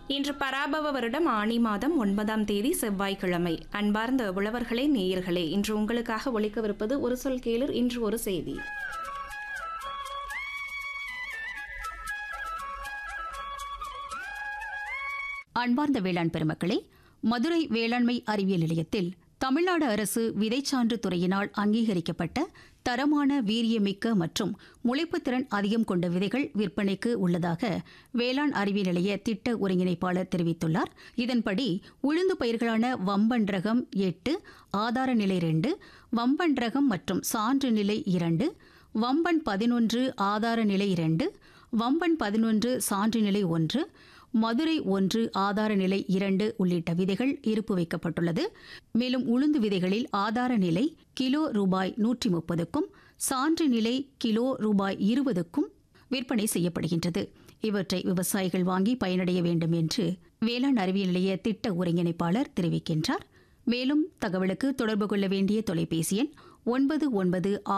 இன்று பராபவ வருடம் ஆணி மாதம் ஒன்பதாம் தேதி செவ்வாய்க்கிழமை அன்பார்ந்த உழவர்களே நேயர்களே இன்று உங்களுக்காக ஒழிக்கவிருப்பது ஒரு சொல் கேளர் இன்று ஒரு செய்தி அன்பார்ந்த வேளாண் பெருமக்களே மதுரை வேளாண்மை அறிவியல் நிலையத்தில் தமிழ்நாடு அரசு விதைச்சான்று துறையினால் அங்கீகரிக்கப்பட்ட தரமான வீரியமிக்க மற்றும் முளைப்புத்திறன் அதிகம் கொண்ட விதைகள் விற்பனைக்கு உள்ளதாக வேளாண் அறிவியல் நிலைய திட்ட ஒருங்கிணைப்பாளர் தெரிவித்துள்ளார் இதன்படி உளுந்து பயிர்களான வம்பன் ரகம் எட்டு ஆதார நிலை ரெண்டு வம்பன் ரகம் மற்றும் சான்று நிலை இரண்டு வம்பன் பதினொன்று ஆதார நிலை இரண்டு வம்பன் பதினொன்று சான்று நிலை ஒன்று மதுரை ஒன்று ஆதார நிலை இரண்டு உள்ளிட்ட விதைகள் இருப்பு வைக்கப்பட்டுள்ளது மேலும் உளுந்து விதைகளில் ஆதார நிலை கிலோ ரூபாய் நூற்றி முப்பதுக்கும் சான்று நிலை கிலோ ரூபாய் இருபதுக்கும் விற்பனை செய்யப்படுகின்றது இவற்றை விவசாயிகள் வாங்கி பயனடைய வேண்டும் என்று வேளாண் அறிவியல் நிலைய திட்ட ஒருங்கிணைப்பாளர் தெரிவிக்கின்றார் மேலும் தகவலுக்கு தொடர்பு கொள்ள வேண்டிய தொலைபேசி எண் ஒன்பது ஒன்பது